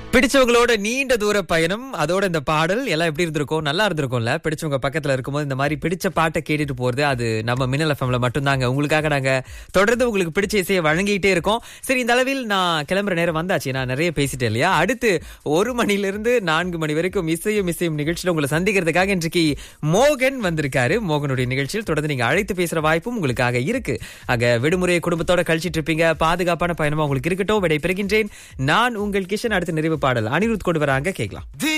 பிடிச்சவங்களோட நீண்ட தூர பயணம் அதோட இந்த பாடல் எல்லாம் எப்படி இருந்திருக்கும் நல்லா இருந்திருக்கும்ல பிடிச்சவங்க பக்கத்துல இருக்கும்போது இந்த மாதிரி பிடிச்ச பாட்டை கேட்டுட்டு போறது அது நம்ம மின்னல் எஃப்எம்ல மட்டும்தாங்க உங்களுக்காக நாங்க தொடர்ந்து உங்களுக்கு பிடிச்ச இசையை வழங்கிட்டே இருக்கோம் சரி இந்த அளவில் நான் கிளம்புற நேரம் வந்தாச்சு நான் நிறைய பேசிட்டேன் இல்லையா அடுத்து ஒரு மணில இருந்து நான்கு மணி வரைக்கும் இசையும் இசையும் நிகழ்ச்சியில உங்களை சந்திக்கிறதுக்காக இன்றைக்கு மோகன் வந்திருக்காரு மோகனுடைய நிகழ்ச்சியில் தொடர்ந்து நீங்க அழைத்து பேசுற வாய்ப்பும் உங்களுக்காக இருக்கு ஆக விடுமுறையை குடும்பத்தோட கழிச்சிட்டு இருப்பீங்க பாதுகாப்பான பயணமா உங்களுக்கு இருக்கட்டும் விடை பெறுகின்றேன் நான் உங்கள் கிஷன் அடுத்த நிறைவு பாடல் அனிருத் கொண்டு வராங்க கேட்கலாம் தி